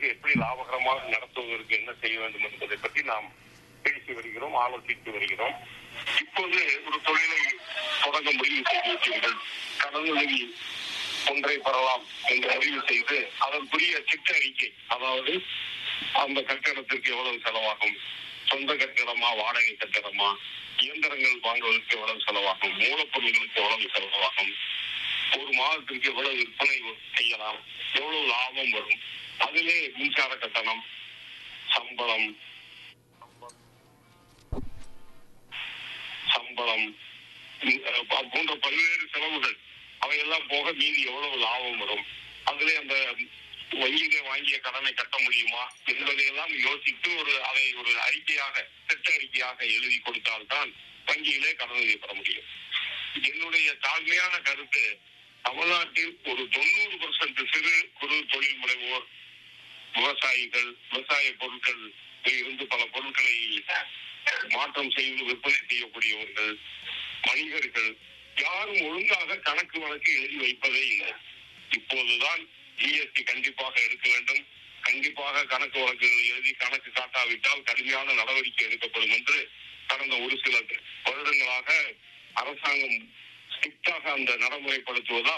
தொழிலை எப்படி லாபகரமாக நடத்துவதற்கு என்ன செய்ய வேண்டும் என்பதை பற்றி நாம் பேசி வருகிறோம் ஆலோசித்து வருகிறோம் இப்போது ஒரு தொழிலை தொடங்க முடிவு செய்திருக்கிறீர்கள் கடனுதவி ஒன்றை பெறலாம் என்று முடிவு செய்து அதற்குரிய திட்ட அறிக்கை அதாவது அந்த கட்டடத்திற்கு எவ்வளவு செலவாகும் சொந்த கட்டிடமா வாடகை கட்டிடமா இயந்திரங்கள் வாங்குவதற்கு எவ்வளவு செலவாகும் மூலப்பொருட்களுக்கு எவ்வளவு செலவாகும் ஒரு மாதத்திற்கு எவ்வளவு விற்பனை செய்யலாம் எவ்வளவு லாபம் வரும் அதிலே மின்சார கட்டணம் சம்பளம் சம்பளம் உம், அஹ், போன்ற பல்வேறு செலவுகள் அவையெல்லாம் போக மீதி எவ்வளவு லாபம் வரும் அதிலே அந்த வங்கியிலே வாங்கிய கடனை கட்ட முடியுமா என்பதையெல்லாம் யோசித்து ஒரு அதை ஒரு அறிக்கையாக திட்ட அறிக்கையாக எழுதி கொடுத்தால்தான் வங்கியிலே கடனுதவி பெற முடியும் என்னுடைய தாழ்மையான கருத்து தமிழ்நாட்டில் ஒரு தொண்ணூறு பர்சன்ட் சிறு குறு தொழில் முனைவோர் விவசாயிகள் விவசாய பொருட்கள் இருந்து பல பொருட்களை மாற்றம் செய்து விற்பனை செய்யக்கூடியவர்கள் வணிகர்கள் யாரும் ஒழுங்காக கணக்கு வழக்கு எழுதி வைப்பதே இல்லை இப்போதுதான் ஜிஎஸ்டி கண்டிப்பாக எடுக்க வேண்டும் கண்டிப்பாக கணக்கு வழக்குகள் எழுதி கணக்கு காட்டாவிட்டால் கடுமையான நடவடிக்கை எடுக்கப்படும் என்று கடந்த ஒரு சில வருடங்களாக அரசாங்கம் ஸ்ட்ரிக்டாக அந்த நடைமுறைப்படுத்துவதால்